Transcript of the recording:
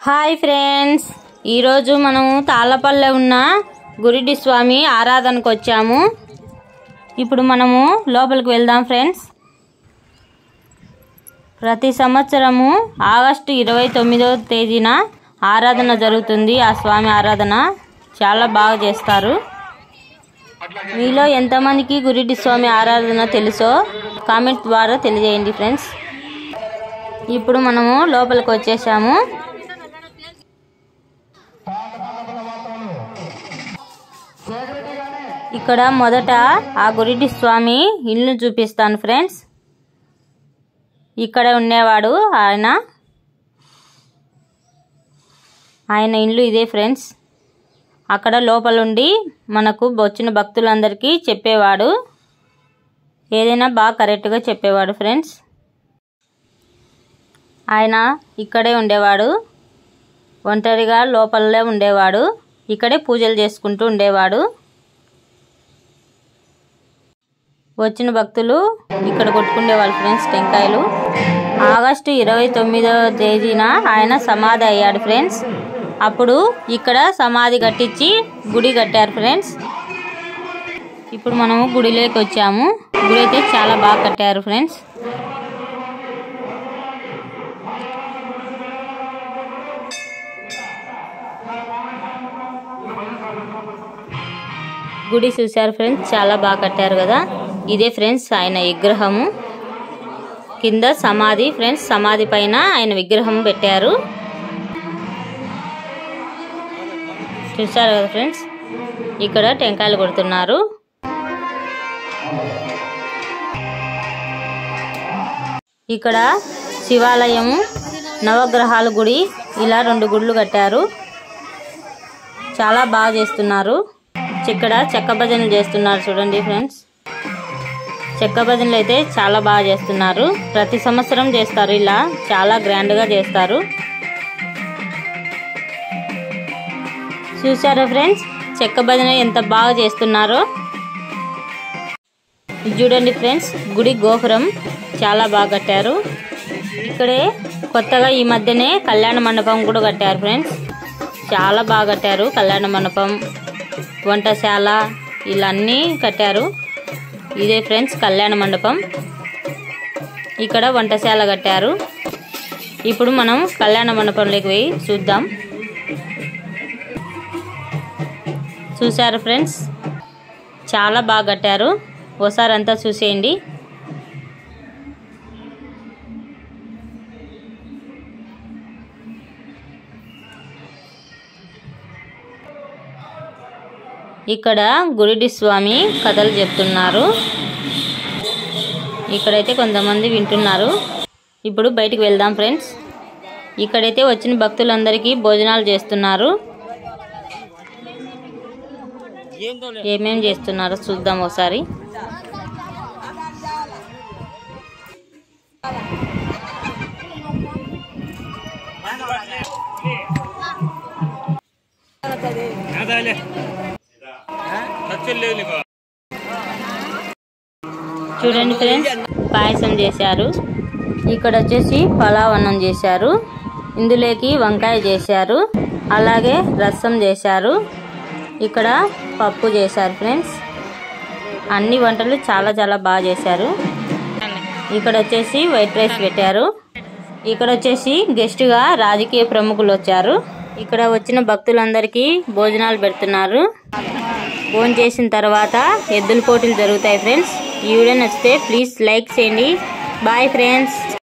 hi friends ఈరోజు మనము తాళ్ళపల్లె ఉన్న గురిడి స్వామి ఆరాధనకు వచ్చాము ఇప్పుడు మనము లోపలికి వెళ్దాం ఫ్రెండ్స్ ప్రతి సంవత్సరము ఆగస్టు ఇరవై తొమ్మిదవ తేదీన ఆరాధన జరుగుతుంది ఆ స్వామి ఆరాధన చాలా బాగా చేస్తారు మీలో ఎంతమందికి గురిడి స్వామి ఆరాధన తెలుసో కామెంట్ ద్వారా తెలియజేయండి ఫ్రెండ్స్ ఇప్పుడు మనము లోపలికి వచ్చేసాము ఇక్కడ మొదట ఆ గురిడి స్వామి ఇల్లు చూపిస్తాను ఫ్రెండ్స్ ఇక్కడ ఉండేవాడు ఆయన ఆయన ఇల్లు ఇదే ఫ్రెండ్స్ అక్కడ లోపలుండి మనకు వచ్చిన భక్తులందరికీ చెప్పేవాడు ఏదైనా బాగా కరెక్ట్గా చెప్పేవాడు ఫ్రెండ్స్ ఆయన ఇక్కడే ఉండేవాడు ఒంటరిగా లోపలే ఉండేవాడు ఇక్కడే పూజలు చేసుకుంటూ ఉండేవాడు వచ్చిన భక్తులు ఇక్కడ కొట్టుకునేవాళ్ళు ఫ్రెండ్స్ టెంకాయలు ఆగస్టు ఇరవై తొమ్మిదవ తేదీన ఆయన సమాధి అయ్యాడు ఫ్రెండ్స్ అప్పుడు ఇక్కడ సమాధి కట్టించి గుడి కట్టారు ఫ్రెండ్స్ ఇప్పుడు మనము గుడిలోకి వచ్చాము గుడి అయితే చాలా బాగా కట్టారు ఫ్రెండ్స్ గుడి చూశారు ఫ్రెండ్స్ చాలా బాగా కట్టారు కదా ఇదే ఫ్రెండ్స్ ఆయన విగ్రహము కింద సమాధి ఫ్రెండ్స్ సమాధి పైన ఆయన విగ్రహం పెట్టారు చూశారు కదా ఫ్రెండ్స్ ఇక్కడ టెంకాయలు కొడుతున్నారు ఇక్కడ శివాలయము నవగ్రహాల గుడి ఇలా రెండు గుళ్ళు కట్టారు చాలా బాగా చేస్తున్నారు ఇక్కడ చెక్క భజనలు చేస్తున్నారు చూడండి ఫ్రెండ్స్ చెక్క భజనలు అయితే చాలా బాగా చేస్తున్నారు ప్రతి సంవత్సరం చేస్తారు ఇలా చాలా గ్రాండ్గా చేస్తారు చూసారా ఫ్రెండ్స్ చెక్క భజన ఎంత బాగా చేస్తున్నారో ఇది చూడండి ఫ్రెండ్స్ గుడి గోపురం చాలా బాగా కట్టారు ఇక్కడే కొత్తగా ఈ మధ్యనే కళ్యాణ మండపం కూడా కట్టారు ఫ్రెండ్స్ చాలా బాగా కట్టారు కళ్యాణ మండపం వంటశాల ఇలా అన్నీ కట్టారు ఇదే ఫ్రెండ్స్ కళ్యాణ మండపం ఇక్కడ వంటశాల కట్టారు ఇప్పుడు మనం కళ్యాణ మండపంలోకి పోయి చూద్దాం చూసారు ఫ్రెండ్స్ చాలా బాగా కట్టారు ఓసారి అంతా చూసేయండి ఇక్కడ గురిడి స్వామి కథలు చెప్తున్నారు ఇక్కడైతే కొంతమంది వింటున్నారు ఇప్పుడు బయటికి వెళ్దాం ఫ్రెండ్స్ ఇక్కడైతే వచ్చిన భక్తులందరికీ భోజనాలు చేస్తున్నారు ఏమేం చేస్తున్నారో చూద్దాం ఒకసారి చూడండి ఫ్రెండ్స్ పాయసం చేశారు ఇక్కడ వచ్చేసి పలావ్ అన్నం చేశారు ఇందులోకి వంకాయ చేశారు అలాగే రసం చేశారు ఇక్కడ పప్పు చేశారు ఫ్రెండ్స్ అన్ని వంటలు చాలా చాలా బాగా చేశారు ఇక్కడ వచ్చేసి వైట్ రైస్ పెట్టారు ఇక్కడ వచ్చేసి గెస్ట్గా రాజకీయ ప్రముఖులు వచ్చారు ఇక్కడ వచ్చిన భక్తులందరికీ భోజనాలు పెడుతున్నారు ఫోన్ చేసిన తర్వాత ఎద్దుల పోటీలు జరుగుతాయి ఫ్రెండ్స్ ఈ వీడియో నచ్చితే ప్లీజ్ లైక్ చేయండి బాయ్ ఫ్రెండ్స్